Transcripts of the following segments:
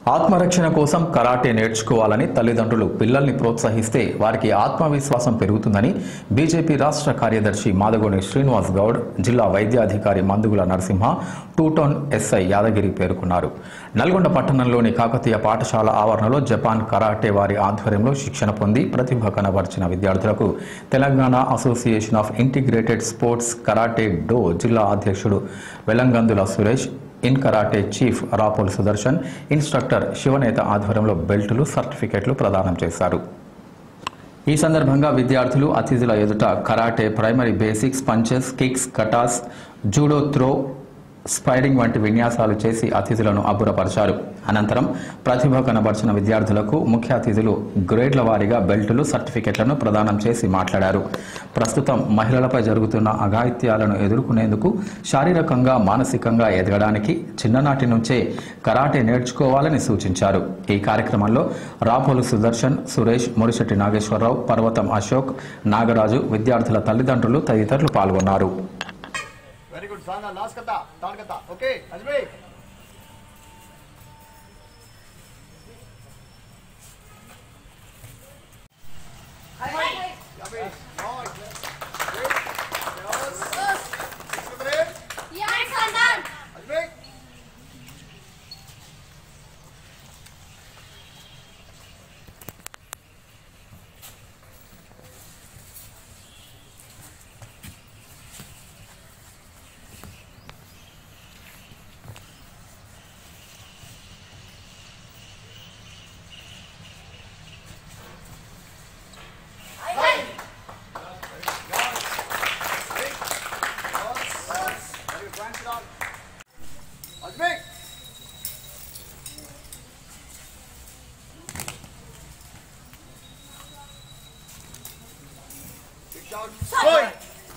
ఆత్మరక్షణ కోసం కరాటే నేర్చుకోవాలని తల్లిదండ్రులు పిల్లల్ని ప్రోత్సహిస్తే వారికి ఆత్మవిశ్వాసం పెరుగుతుందని బీజేపీ రాష్ట్ర కార్యదర్శి మాదగోని శ్రీనివాస్ గౌడ్ జిల్లా వైద్యాధికారి మందుగుల నరసింహ టూటౌన్ ఎస్ఐ యాదగిరి పేర్కొన్నారు నల్గొండ పట్టణంలోని కాకతీయ పాఠశాల ఆవరణలో జపాన్ కరాటే వారి ఆధ్వర్యంలో శిక్షణ పొంది ప్రతిభ కనబర్చిన విద్యార్థులకు Telangana association of integrated sports karate do జిల్లా అధ్యక్షుడు Velangandula Suresh in karate chief Rapol Sudarshan instructor Shivanetha ఆధ్వర్యంలో బెల్టులు సర్టిఫికెట్లు ప్రదానం చేశారు ఈ సందర్భంగా విద్యార్థులు అతిథుల ఎదుట karate primary basics punches kicks katas judo throw sparring వంటి విన్యాసాలు చేసి అతిథులను అబ్బురపరిచారు అనంతరం ప్రతిభ కనబర్చిన విద్యార్థులకు ముఖ్య అతిథులు గ్రేడ్ల వారీగా బెల్టులు సర్టిఫికెట్లను ప్రదానం చేసి మాట్లాడారు ప్రస్తుతం మహిళలపై జరుగుతున్న అఘాయిత్యాలను ఎదుర్కొనేందుకు శారీరకంగా మానసికంగా ఎదగడానికి చిన్ననాటి నుంచే కరాటే నేర్చుకోవాలని సూచించారు ఈ కార్యక్రమంలో రాపోలు సుదర్శన్ సురేష్ మురిశెట్టి నాగేశ్వరరావు పర్వతం అశోక్ నాగరాజు విద్యార్థుల తల్లిదండ్రులు తదితరులు పాల్గొన్నారు వెరీ గుడ్ సాంగ్ లాస్ట్ కథ థర్డ్ కథ okay Ajmi Ajmi Kick down. Boy.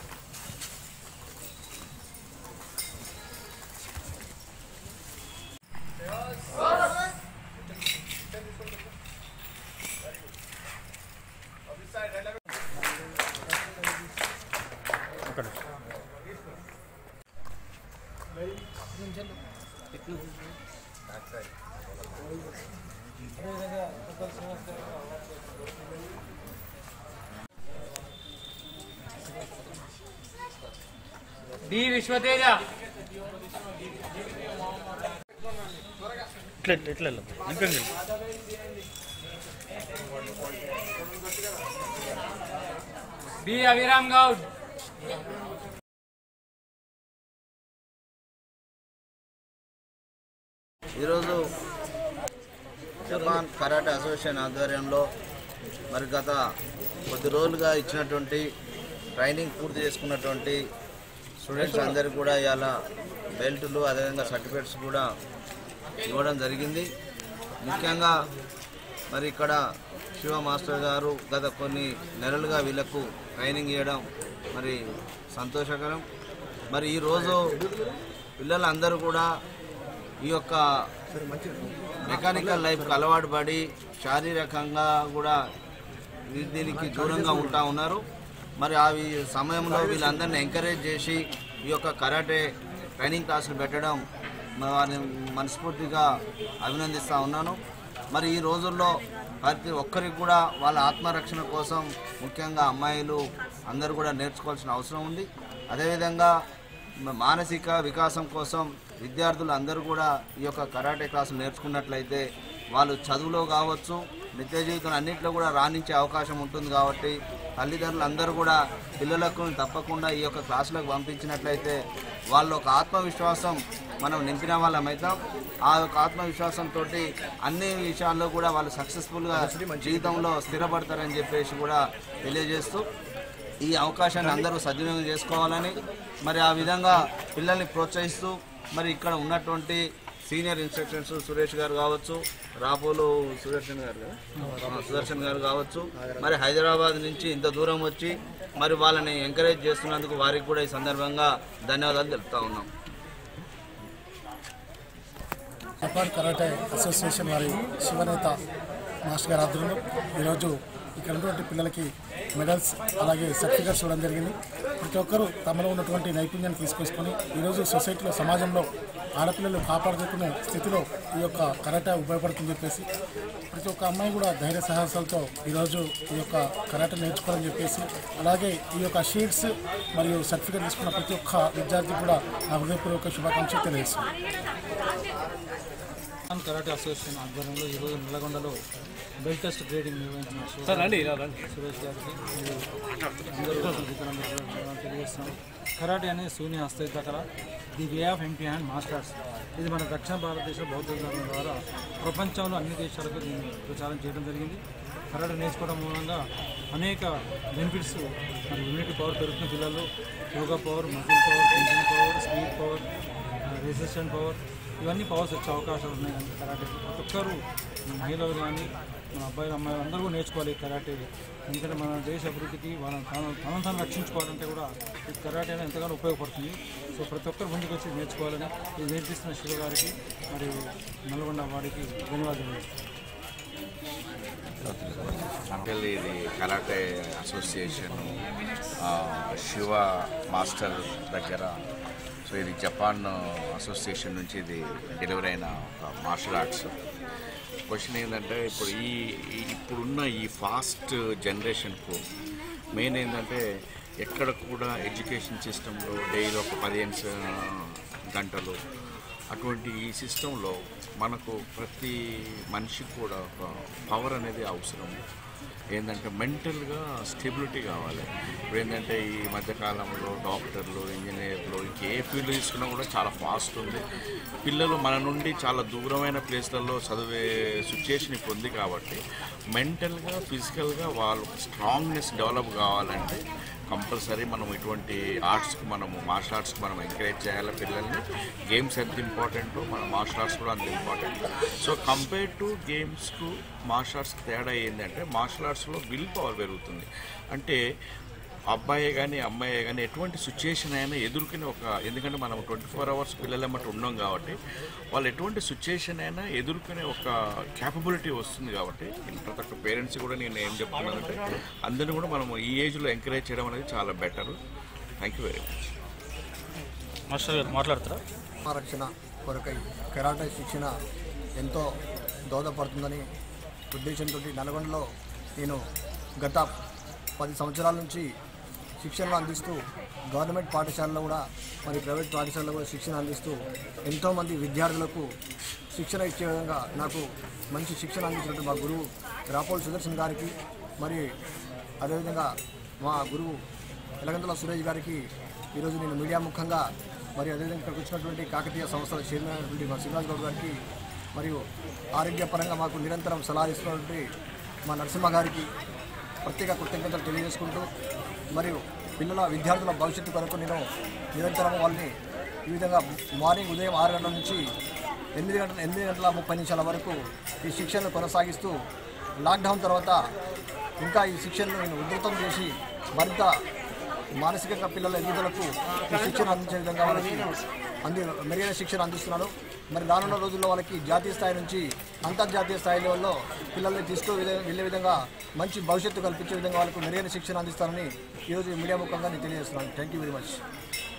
D Vishwateja ఇట్లా ఇట్లా ఇట్లా వెళ్ళు. వెనక్కి వెళ్ళు. బి అభిరామ్ గౌడ్ ఈరోజు జపాన్ కరాటే అసోసియేషన్ ఆధ్వర్యంలో మరి గత కొద్ది రోజులుగా ఇచ్చినటువంటి ట్రైనింగ్ పూర్తి చేసుకున్నటువంటి స్టూడెంట్స్ అందరికీ కూడా ఇవాళ బెల్టులు అదేవిధంగా సర్టిఫికేట్స్ కూడా ఇవ్వడం జరిగింది ముఖ్యంగా మరి ఇక్కడ శివ మాస్టర్ గారు గత కొన్ని నెలలుగా వీళ్ళకు ట్రైనింగ్ ఇవ్వడం మరి సంతోషకరం మరి ఈరోజు పిల్లలందరూ కూడా ఈ యొక్క మెకానికల్ లైఫ్కి అలవాటు పడి శారీరకంగా కూడా వీ- దీనికి దూరంగా ఉంటా ఉన్నారు మరి ఆ ఈ సమయంలో వీళ్ళందరినీ ఎంకరేజ్ చేసి ఈ యొక్క కరాటే ట్రైనింగ్ క్లాసులు పెట్టడం మరి వారిని మనస్ఫూర్తిగా అభినందిస్తూ ఉన్నాను మరి ఈ రోజుల్లో ప్రతి ఒక్కరికి కూడా వాళ్ళ ఆత్మరక్షణ కోసం ముఖ్యంగా అమ్మాయిలు అందరూ కూడా నేర్చుకోవాల్సిన అవసరం ఉంది అదేవిధంగా మ- మానసిక వికాసం కోసం విద్యార్థులు అందరూ కూడా ఈ యొక్క కరాటే క్లాసులు నేర్చుకున్నట్లయితే వాళ్ళు చదువులో కావచ్చు నిత్య జీవితం అన్నింటిలో కూడా రాణించే అవకాశం ఉంటుంది కాబట్టి తల్లిదండ్రులు అందరూ కూడా పిల్లలకు తప్పకుండా ఈ యొక్క క్లాసులకు పంపించినట్లయితే వాళ్ళ ఒక ఆత్మవిశ్వాసం మనం నింపిన వాళ్ళం అవుతాం ఆ యొక్క ఆత్మవిశ్వాసంతో అన్ని విషయాల్లో కూడా వాళ్ళు సక్సెస్ఫుల్గా జీవితంలో స్థిరపడతారని చెప్పేసి కూడా తెలియజేస్తూ ఈ అవకాశాన్ని అందరూ సద్వినియోగం చేసుకోవాలని మరి ఆ విధంగా పిల్లల్ని ప్రోత్సహిస్తూ మరి ఇక్కడ ఉన్నటువంటి సీనియర్ ఇన్స్ట్రక్టర్స్ సురేష్ గారు కావచ్చు రాపోలు సుదర్శన్ గారు కదా? ఆ, సుదర్శన్ గారు కావచ్చు మరి హైదరాబాద్ నుంచి ఇంత దూరం వచ్చి మరి వాళ్ళని ఎంకరేజ్ చేస్తున్నందుకు వారికి కూడా ఈ సందర్భంగా ధన్యవాదాలు తెలుపుతా ఉన్నాం జపాన్ కరాటే అసోసియేషన్ వారి శివనేత మాస్టర్ గారి ఆధ్వర్యంలో ఈరోజు ఇక్కడ ఉన్నటువంటి పిల్లలకి మెడల్స్ అలాగే సర్టిఫికెట్స్ ఇవ్వడం జరిగింది ప్రతి ఒక్కరూ తమలో ఉన్నటువంటి నైపుణ్యాన్ని తీసుకొసుకొని ఈరోజు సొసైటీలో సమాజంలో ఆడపిల్లలు కాపాడుకునే స్థితిలో ఈ యొక్క కరాటే ఉపయోగపడుతుందని చెప్పేసి ప్రతి ఒక్క అమ్మాయి కూడా ధైర్య సాహసాలతో ఈరోజు ఈ యొక్క కరాటే నేర్చుకోవాలని చెప్పేసి అలాగే ఈ యొక్క షీట్స్ మరియు సర్టిఫికేట్ తీసుకున్న ప్రతి ఒక్క విద్యార్థి కూడా నా హృదయపూర్వక శుభాకాంక్షలు తెలియజేస్తున్నాను ఆన్ కరాటే అసోసియేషన్ ఆధ్వర్యంలో ఈరోజు నల్లగొండలో బెల్ట్ టెస్ట్ గ్రేడింగ్ నిర్వహించిన సార్ రండి ఇలా రండి సురేష్ గారికి మరియు అందరూ వికలాంగులకు కూడా తెలియజేస్తున్నాం కరాటే అనేది శూన్య హస్తయుద్ధ కళ the way of empty hand masters ఇది మన దక్షిణ భారతదేశ బౌద్ధ ధర్మం ద్వారా ప్రపంచంలో అన్ని దేశాలకు దీన్ని ప్రచారం చేయడం జరిగింది కరాటే నేర్చుకోవడం మూలంగా అనేక బెనిఫిట్స్ మరి ఇమ్యూనిటీ పవర్ పెరుగుతున్న పిల్లలు yoga power muscle power tension power speed power resistant power ఇవన్నీ పవర్స్ వచ్చే అవకాశాలు ఉన్నాయి కానీ కరాటే ప్రతి ఒక్కరు మహిళలు కానీ మన అబ్బాయిలు అమ్మాయిలు అందరూ కూడా నేర్చుకోవాలి ఈ కరాటే ఎందుకంటే మన దేశ అభివృద్ధికి వాళ్ళ తన తనను తాను రక్షించుకోవాలంటే కూడా ఈ కరాటే అనేది ఎంతగానో ఉపయోగపడుతుంది సో ప్రతి ఒక్కరు ముందుకు వచ్చి నేర్చుకోవాలని ఇది నేర్పిస్తున్న శివ గారికి మరియు నల్గొండ వాడికి ధన్యవాదాలు అంకల్ ఇది కరాటే అసోసియేషన్ ఆ, శివ మాస్టర్ దగ్గర సో ఇది జపాన్ అసోసియేషన్ నుంచి ఇది డెలివరీ అయిన ఒక మార్షల్ ఆర్ట్స్ క్వశ్చన్ ఏంటంటే ఇప్పుడు ఈ ఈ- ఇప్పుడున్న ఈ ఫాస్ట్ జనరేషన్కు మెయిన్ ఏంటంటే ఎక్కడ కూడా ఎడ్యుకేషన్ సిస్టంలో డైలీ ఒక పదిహేను స- గంటలు అటువంటి ఈ సిస్టంలో మనకు ప్రతి మనిషికి కూడా ఒక పవర్ అనేది అవసరం ఏంటంటే మెంటల్గా స్టెబిలిటీ కావాలి ఇప్పుడు ఏంటంటే ఈ మధ్యకాలంలో డాక్టర్లు ఇంజనీర్లు ఇంకే ఫీల్డ్ తీసుకున్నా కూడా చాలా ఫాస్ట్ ఉంది పిల్లలు మన నుండి చాలా దూరమైన ప్లేస్లలో చదివే సిచ్యుయేషన్ ఇప్పుడు ఉంది కాబట్టి మెంటల్గా ఫిజికల్గా వాళ్ళు స్ట్రాంగ్నెస్ డెవలప్ కావాలంటే కంపల్సరీ మనం ఇటువంటి ఆర్ట్స్కి మనము మార్షల్ ఆర్ట్స్కి మనం ఎంకరేజ్ చేయాలి పిల్లల్ని గేమ్స్ ఎంత ఇంపార్టెంటో మన మార్షల్ ఆర్ట్స్ కూడా అంత ఇంపార్టెంట్ సో కంపేర్ టు గేమ్స్కు మార్షల్ ఆర్ట్స్కి తేడా ఏంటంటే మార్షల్ ఆర్ట్స్లో విల్ పవర్ పెరుగుతుంది అంటే అబ్బాయే కానీ అమ్మాయే కానీ ఎటువంటి సిచ్యుయేషన్ అయినా ఎదుర్కొనే ఒక ఎందుకంటే మనం ట్వంటీ ఫోర్ అవర్స్ పిల్లలమ్మట ఉన్నాం కాబట్టి వాళ్ళు ఎటువంటి సిచ్యుయేషన్ అయినా ఎదుర్కొనే ఒక క్యాపబిలిటీ వస్తుంది కాబట్టి నేను ప్రతి ఒక్క పేరెంట్స్ కూడా నేను ఏం చెప్తున్నానంటే అందరిని కూడా మనం ఈ ఏజ్లో ఎంకరేజ్ చేయడం అనేది చాలా better thank you very much master గారు మాట్లాడతారా రక్షణ కొరకై కరాటే శిక్షణ ఎంతో దోహదపడుతుందని ఉద్దేశంతో నల్గొండలో నేను గత పది సంవత్సరాల నుంచి శిక్షణలు అందిస్తూ గవర్నమెంట్ పాఠశాలలో కూడా మరి ప్రైవేట్ పాఠశాలలో కూడా శిక్షణ అందిస్తూ ఎంతోమంది విద్యార్థులకు శిక్షణ ఇచ్చే విధంగా నాకు మంచి శిక్షణ అందించినట్టు మా గురువు రాపోల్ సుదర్శన్ గారికి మరి అదేవిధంగా మా గురువు ఎలగంతల సురేష్ గారికి ఈరోజు నేను మీడియా ముఖంగా మరియు అదేవిధంగా ఇక్కడికి వచ్చినటువంటి కాకతీయ సంస్థల చైర్మన్ అయినటువంటి మా శ్రీనివాస్ గౌడ్ గారికి మరియు ఆరోగ్యపరంగా మాకు నిరంతరం సలహా ఇస్తున్నటువంటి మా నరసింహ గారికి ప్రత్యేక కృతజ్ఞతలు తెలియజేసుకుంటూ మరియు పిల్లల విద్యార్థుల భవిష్యత్తు కొరకు నేను నిరంతరం వాళ్ళని ఈ విధంగా మార్నింగ్ ఉదయం ఆరు గంటల నుంచి ఎనిమిది గంటల ఎనిమిది గంటల ముప్పై నిమిషాల వరకు ఈ శిక్షణను కొనసాగిస్తూ లాక్డౌన్ తర్వాత ఇంకా ఈ శిక్షణను నేను ఉధృతం చేసి మరింత మానసికంగా పిల్లల ఎదుగుదలకు ఈ శిక్షణ అందించే విధంగా వాళ్ళకి అంది మెరుగైన శిక్షణ అందిస్తున్నాను మరి రానున్న రోజుల్లో వాళ్ళకి జాతీయ స్థాయి నుంచి అంతర్జాతీయ స్థాయి లెవెల్లో పిల్లల్ని తీసుకు విధ- వెళ్ళే విధంగా మంచి భవిష్యత్తు కల్పించే విధంగా వాళ్ళకు మెరుగైన శిక్షణ అందిస్తానని ఈరోజు ఈ మీడియా ముఖంగా నేను తెలియజేస్తున్నాను థ్యాంక్ యూ వెరీ మచ్